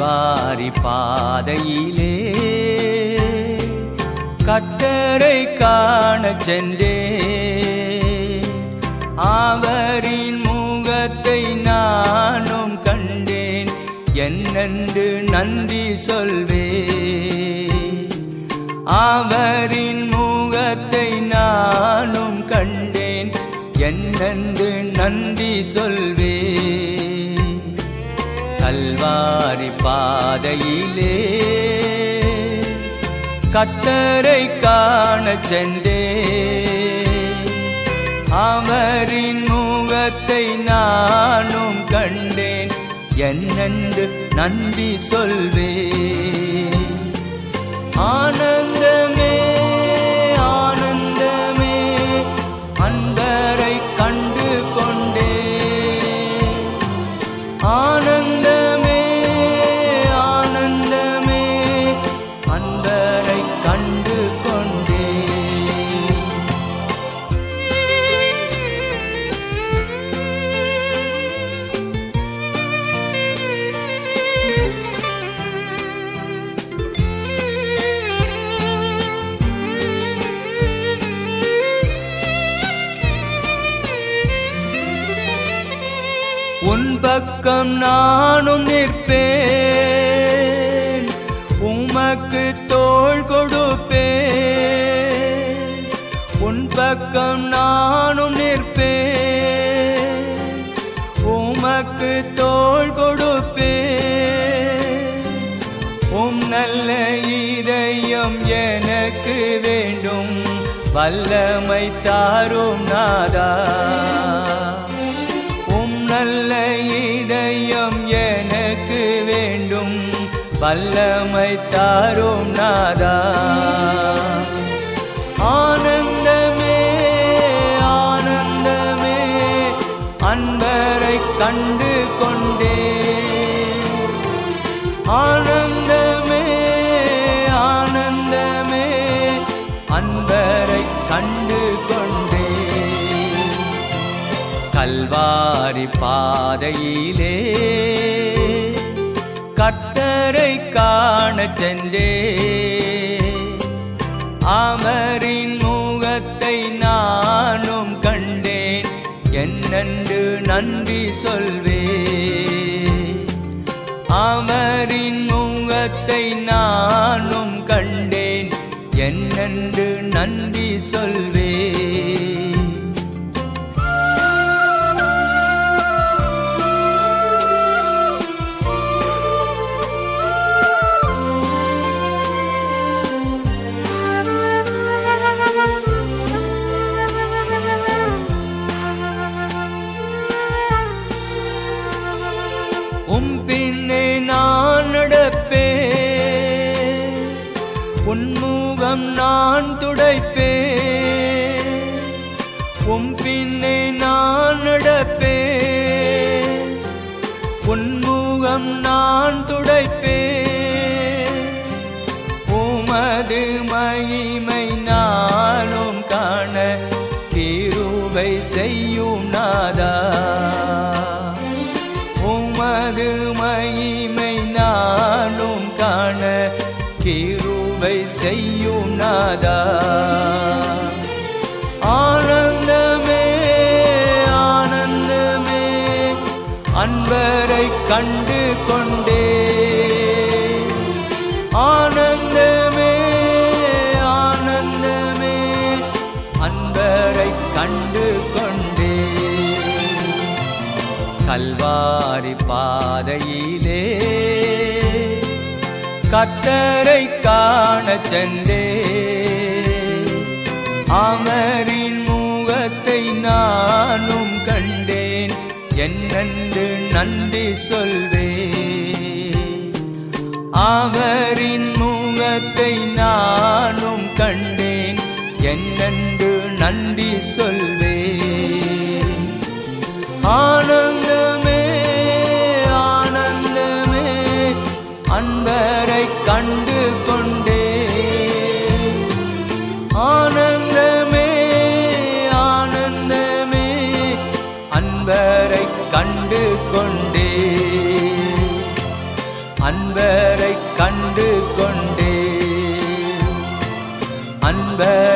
கல்வாரி பாதையிலே கத்தரை காண சென்றே அவரின் முகத்தை நானும் கண்டேன் என்னென்று நன்றி சொல்வே அவரின் முகத்தை நானும் கண்டேன் என்னென்று நன்றி சொல்வே கல்வாரி பாதையிலே கத்தரை காண சென்றே அவரின் முகத்தை நானும் கண்டேன் என்னென்று நன்றி சொல்வே ஆனந்தமே ஆனந்தமே அன்பரை கண்டு கொண்டே ஆனந்தமே ஆனந்தமே அன்பரை கண்டு கொண்டே உன் பக்கம் நானும் நிற்பேன் உமக்கு தோள் கொடுப்பேன் உன் பக்கம் நானும் நிற்பேன் உமக்கு தோள் கொடுப்பேன் உம் நல்ல இதயம் எனக்கு வேண்டும் வல்லமை தாரும் நாதா உம் நல்ல இதயம் எனக்கு வேண்டும் வல்லமை தாரும் நாதா ஆனந்தமே ஆனந்தமே அன்பரை கண்டு கொண்டே ஆனந்தமே ஆனந்தமே அன்பரை கண்டு கொண்டே கல்வாரி பாதையிலே கத்தரை காண சென்றே அவரின் முகத்தை நானும் கண்டேன் என்னென்று நன்றி சொல்வே அவரின் முகத்தை நானும் கண்டேன் என்னென்று நன்றி சொல்வே உம் பின்னே நான் நடப்பேன் உன்முகம் நான் துடைப்பேன் உம் பின்னே நான் நடப்பேன் உன்முகம் நான் துடைப்பேன் உமது மகிமை நானும் காண கிருபை செய்யும் நாதா உமது மகிமை நானும் காண கிருபை செய்யும் நாதா ஆனந்தமே ஆனந்தமே அன்பரை கண்டு கொண்டே ஆனந்தமே ஆனந்தமே அன்பரை கண்டு கொண்டே கல்வாரி பாதையிலே கத்தரை காண சென்றே அமரின் முகத்தை நானும் கண்டேன் என்னென்று நன்றி சொல்வே அவரின் முகத்தை நானும் கண்டேன் என்னென்று நன்றி சொல்வே ஆனந்தமே ஆனந்தமே அன்பரை கண்டு கொண்டே ஆனந்தமே ஆனந்தமே அன்பரை கண்டு கொண்டே அன்பரை கண்டு கொண்டே அன்பரை